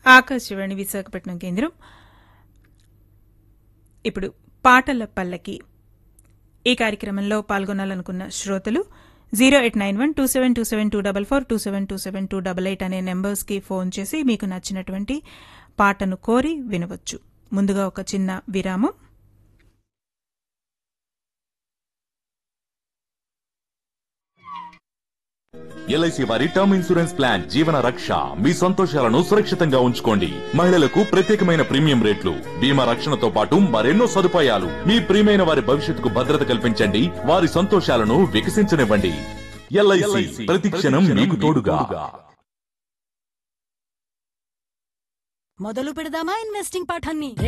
ఆకాశవాణి విశాఖపట్నం కేంద్రం ఇప్పుడు పాటల పల్లకి ఈ కార్యక్రమంలో పాల్గొనాలనుకున్న శ్రోతలు zero eight nine one two seven two seven two double four two seven two seven two double eight అనే నెంబర్స్కి ఫోన్ చేసి మీకు నచ్చినటువంటి పాటను కోరి వినవచ్చు ముందుగా ఒక చిన్న విరామం ఎల్ఐసి వారి టర్మ్ ఇన్సూరెన్స్ ప్లాన్ జీవన రక్ష మీ సంతోషాలను సురక్షితంగా ఉంచుకోండి మహిళలకు ప్రత్యేకమైన ప్రీమియం రేట్లు బీమా రక్షణతో పాటు మరెన్నో సదుపాయాలు మీ ప్రియమైన వారి భవిష్యత్తుకు భద్రత కల్పించండి వారి సంతోషాలను వికసించనివ్వండి ఎల్ఐసి ప్రతి క్షణం మీకు తోడుగా మొదలు పెడదామా ఇన్వెస్టింగ్ పాఠాన్ని